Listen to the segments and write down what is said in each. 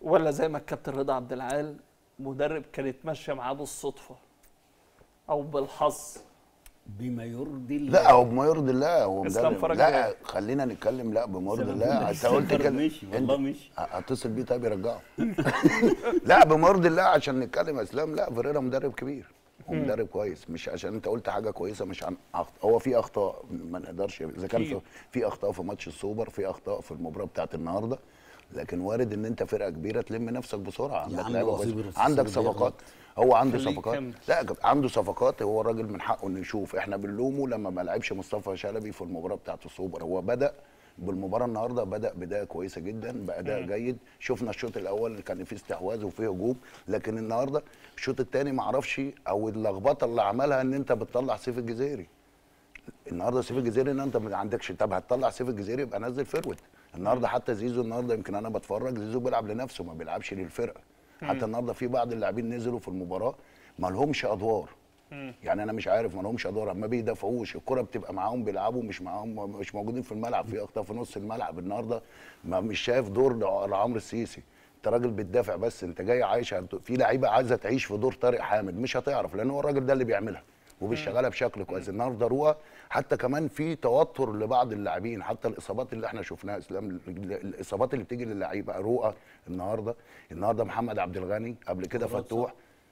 ولا زي ما الكابتن رضا عبد العال مدرب كانت ماشيه معاه بالصدفه او بالحظ بما يرضي الله لا هو بما يرضي الله هو إسلام مدرب فرج لا إيه؟ خلينا نتكلم لا بما يرضي سبب الله إن انت قلت السفر كده مشي، أنت- والله مشي. اتصل بيه طيب يرجعه لا بما يرضي الله عشان نتكلم اسلام لا فيريرا مدرب كبير ومدرب كويس مش عشان انت قلت حاجه كويسه مش عن أخط... هو في اخطاء ما نقدرش اذا كان في, أكيد. في اخطاء في ماتش السوبر في اخطاء في المباراه بتاعت النهارده لكن وارد ان انت فرقه كبيره تلم نفسك بسرعه عندك عم لعيبه وصيب كويسة. الرصاصي عندك بيغلط. صفقات هو عنده خليه صفقات يكمل. لا يا كابتن، عنده صفقات هو الراجل من حقه انه يشوف احنا بنلومه لما ما لعبش مصطفى شلبي في المباراه بتاعت السوبر هو بدا بالمباراه النهارده بدا بدايه كويسه جدا باداء جيد شفنا الشوط الاول كان فيه استحواذ وفيه هجوم لكن النهارده الشوط الثاني ما اعرفش او اللخبطه اللي عملها ان انت بتطلع سيف الجزيري النهارده سيف الجزيري ان انت ما عندكش طب هتطلع سيف الجزيري يبقى نزل فروت النهارده حتى زيزو النهارده يمكن انا بتفرج زيزو بيلعب لنفسه ما بيلعبش للفرقه حتى النهارده في بعض اللاعبين نزلوا في المباراه ما لهمش ادوار يعني انا مش عارف ما لهمش ادوار ما بيدافعوش الكره بتبقى معاهم بيلعبوا مش معاهم مش موجودين في الملعب في اخطاء في نص الملعب النهارده ما مش شايف دور لع- لعمرو السيسي انت راجل بتدافع بس انت جاي عايش على- في لعيبه عايزه تعيش في دور طارق حامد مش هتعرف لان هو الراجل ده اللي بيعملها وبيشتغلها بشكل كويس النهارده روى حتى كمان في توتر لبعض اللاعبين حتى الاصابات اللي احنا شفناها اسلام ال- ال- الاصابات اللي بتيجي للعيبه رؤى النهارده النهارده محمد عبد الغني قبل كده فتوح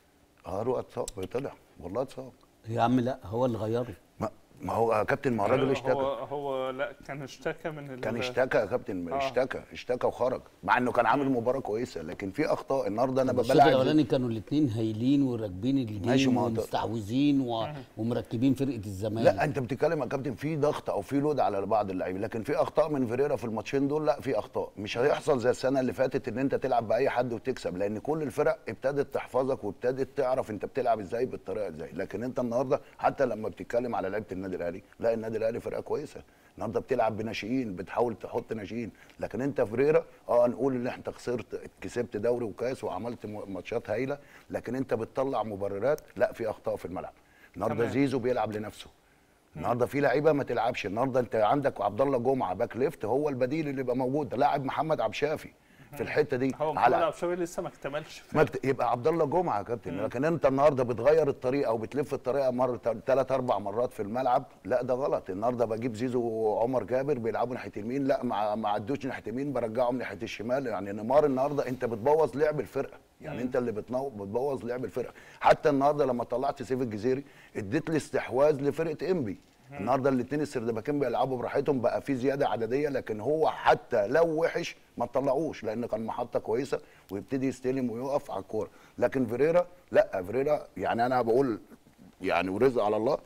اه رؤى اتصاب طلع والله اتصاب يا عم لا هو اللي غيره ما, ما هو يا كابتن ما هو الراجل هو اشتكى هو لا كان اشتكى من ال- كان اشتكى يا كابتن آه. اشتكى اشتكى وخرج مع انه كان عامل مباراه كويسه لكن في اخطاء النهارده انا الشوط بلاعب الاولاني كانوا الاثنين هايلين وراكبين ماشي، الجيم ما هو ومستحوذين و... ومركبين فرقه الزمالك لا انت بتتكلم يا كابتن في ضغط او في لود على بعض اللعيبه لكن في اخطاء من فيريرا في الماتشين دول لا في اخطاء مش هيحصل زي السنه اللي فاتت ان انت تلعب باي حد وتكسب لان كل الفرق ابتدت تحفظك وابتدت تعرف انت بتلعب ازاي بالطريقه ازاي لكن انت النهارده حتى لما بتتكلم على لعيبه النادي الاهلي لا النادي الاهلي فرقه كويسه النهارده بتلعب بناشئين بتحاول تحط ناشئين لكن انت فريرا اه نقول ان انت خسرت كسبت دوري وكاس وعملت م- ماتشات هايله لكن انت بتطلع مبررات لا في اخطاء في الملعب النهارده تمام. زيزو بيلعب لنفسه النهارده في لعيبه ما تلعبش النهارده انت عندك عبد الله جمعه باك ليفت هو البديل اللي يبقى موجود لاعب محمد عبد الشافي في الحته دي هو محمد عبد الشافي لسه ما اكتملش ما بت... يبقى عبد الله جمعه يا كابتن لكن انت النهارده بتغير الطريقه او بتلف الطريقه مره ثلاث اربع مرات في الملعب لا ده غلط النهارده بجيب زيزو وعمر جابر بيلعبوا ناحيه اليمين لا ما ما عدوش ناحيه اليمين برجعهم ناحيه الشمال يعني نيمار النهارده انت بتبوظ لعب الفرقه يعني انت اللي بتنو... بتبوظ لعب الفرقه حتى النهارده لما طلعت سيف الجزيري اديت لي استحواذ لفرقه انبي النهارده الاثنين السردباكين بيلعبوا براحتهم بقى في زياده عدديه لكن هو حتى لو وحش ما تطلعوش لان كان محطه كويسه ويبتدي يستلم ويقف على الكوره لكن فيريرا لا فيريرا يعني انا بقول يعني ورزق على الله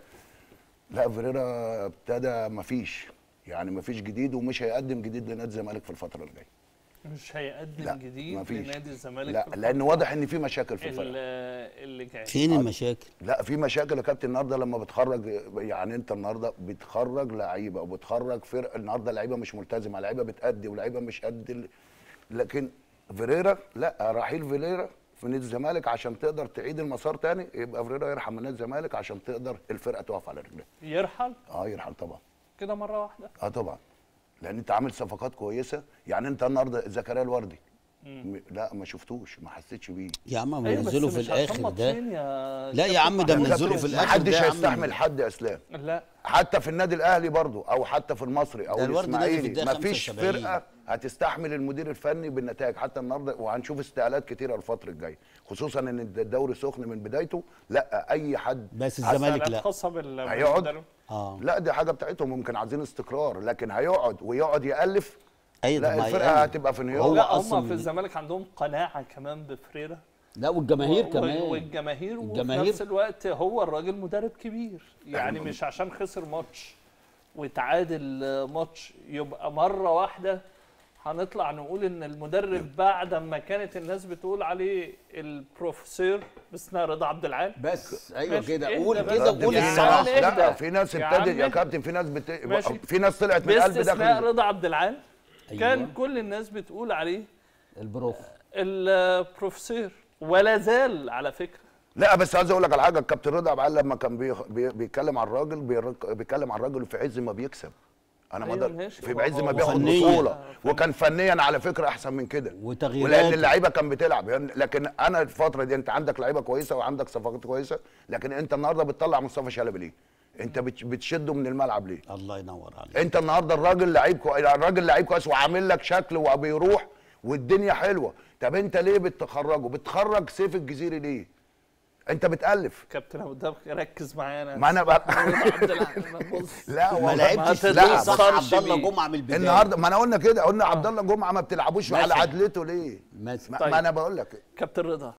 لا فيريرا ابتدى ما فيش يعني ما فيش جديد ومش هيقدم جديد لنادي الزمالك في الفتره اللي جايه مش هيقدم لا جديد مفيش. لنادي الزمالك لا في لان واضح ان في مشاكل في ال- الفرقه اللي جاي فين المشاكل لا في مشاكل يا كابتن النهارده لما بتخرج يعني انت النهارده بتخرج لعيبه وبتخرج فرقه النهارده لعيبه مش ملتزمه لعيبه بتأدي ولعيبه مش قد ال- لكن فيريرا لا رحيل فيريرا في نادي الزمالك عشان تقدر تعيد المسار تاني يبقى فيريرا يرحم من نادي الزمالك عشان تقدر الفرقه تقف على رجلها يرحل اه يرحل طبعا كده مره واحده اه طبعا لان انت عامل صفقات كويسه يعني انت النهارده زكريا الوردي م- لا ما شفتوش ما حسيتش بيه يا عم ما أيوة، بس منزله في مش عشان الاخر ده ماتشين يا لا يا عم ده كابتن منزله محمود. في ما الآخر حدش ده يا عم. هيستحمل حد يا اسلام لا حتى في النادي الاهلي برضو او حتى في المصري او ده الورد نازل في الاسماعيلي الدقيقة مفيش 75. فرقه هتستحمل المدير الفني بالنتائج حتى النهارده وهنشوف استقالات كتيره الفتره الجايه خصوصا ان الدوري سخن من بدايته لا اي حد بس عايز- الزمالك مسألة لا خاصه بال هيقعد؟ بالمدرب. اه لا دي حاجه بتاعتهم ممكن عايزين استقرار لكن هيقعد ويقعد يالف ايوه لا طب ما الفرقه يقلل. هتبقى في هو نيويورك لا أصلاً هم في من- الزمالك عندهم قناعه كمان بفريرا لا والجماهير و- كمان والجماهير وفي الجماهير- نفس الوقت هو الراجل مدرب كبير يعني أيوة. مش عشان خسر ماتش وتعادل آه، ماتش يبقى مره واحده هنطلع نقول ان المدرب بعد ما كانت الناس بتقول عليه البروفيسور باستثناء رضا عبد العال بس ايوه ماشي، كده إيه قول ده كده بس؟ قول يعني الصراحه إيه لا ده؟ في ناس يا ابتدت يا عمي. كابتن في ناس بت... ماشي. في ناس طلعت من القلب باستثناء داخل رضا عبد العال أيوة. كان كل الناس بتقول عليه البروف البروفيسور ولا زال على فكره لا بس عايز اقول لك على حاجه الكابتن رضا عبد العال لما كان بي... بي... بيتكلم عن الراجل بيرك... بيتكلم عن الراجل في عز ما بيكسب انا ما أيوة أقدر- ماشي. في بعز هو- ما هو بياخد فنياً. بطوله وكان فنيا على فكره احسن من كده وتغييراته. ولان اللعيبه كان بتلعب يعني لكن انا الفتره دي انت عندك لعيبه كويسه وعندك صفقات كويسه لكن انت النهارده بتطلع مصطفى شلبي ليه؟ انت بتش- بتشده من الملعب ليه؟ الله ينور عليك انت النهارده الراجل لعيب كو... الراجل لعيب كويس وعامل لك شكل وبيروح والدنيا حلوه طب انت ليه بتخرجه بتخرج سيف الجزيري ليه انت بتالف كابتن ابو دبخ ركز معانا ما انا بقى عبد العزيز بص لا ما والله لعبتش ما ليه صح تتأثرش عبد الله بيه. جمعه من البدايه النهارده ما انا قلنا كده قلنا عبد الله جمعه ما بتلعبوش على مثلا. عدلته ليه مثلا. ما, طيب. ما انا بقول لك كابتن رضا